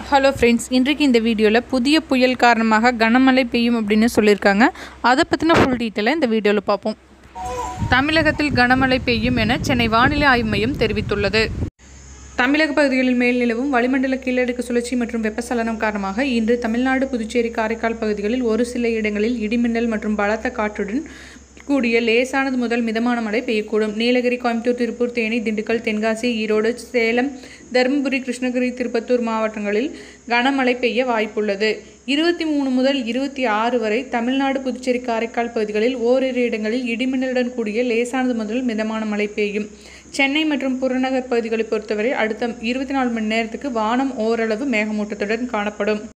hello friends இன்றைக்கு இந்த வீடியோவில் புதிய புயல் காரணமாக கனமழை பெய்யும் அப்படின்னு சொல்லியிருக்காங்க அதை பற்றின ஃபுல் டீட்டெயிலை இந்த வீடியோவில் பார்ப்போம் தமிழகத்தில் கனமழை பெய்யும் என சென்னை வானிலை ஆய்வு மையம் தெரிவித்துள்ளது தமிழக பகுதிகளில் மேல் நிலவும் வளிமண்டல கீழடுக்கு சுழற்சி மற்றும் வெப்பசலனம் காரணமாக இன்று தமிழ்நாடு புதுச்சேரி காரைக்கால் பகுதிகளில் ஒரு சில இடங்களில் இடிமின்னல் மற்றும் பலத்த காற்றுடன் கூடிய லேசானது முதல் மிதமான மழை பெய்யக்கூடும் நீலகிரி கோயம்புத்தூர் திருப்பூர் தேனி திண்டுக்கல் தென்காசி ஈரோடு சேலம் தருமபுரி கிருஷ்ணகிரி திருப்பத்தூர் மாவட்டங்களில் கனமழை பெய்ய வாய்ப்புள்ளது இருபத்தி மூணு முதல் இருபத்தி ஆறு வரை தமிழ்நாடு புதுச்சேரி காரைக்கால் பகுதிகளில் ஓரிரு இடங்களில் இடிமின்னலுடன் கூடிய லேசானது முதல் மிதமான மழை பெய்யும் சென்னை மற்றும் புறநகர் பகுதிகளை பொறுத்தவரை அடுத்த இருபத்தி நாலு மணி நேரத்துக்கு வானம் ஓரளவு மேகமூட்டத்துடன் காணப்படும்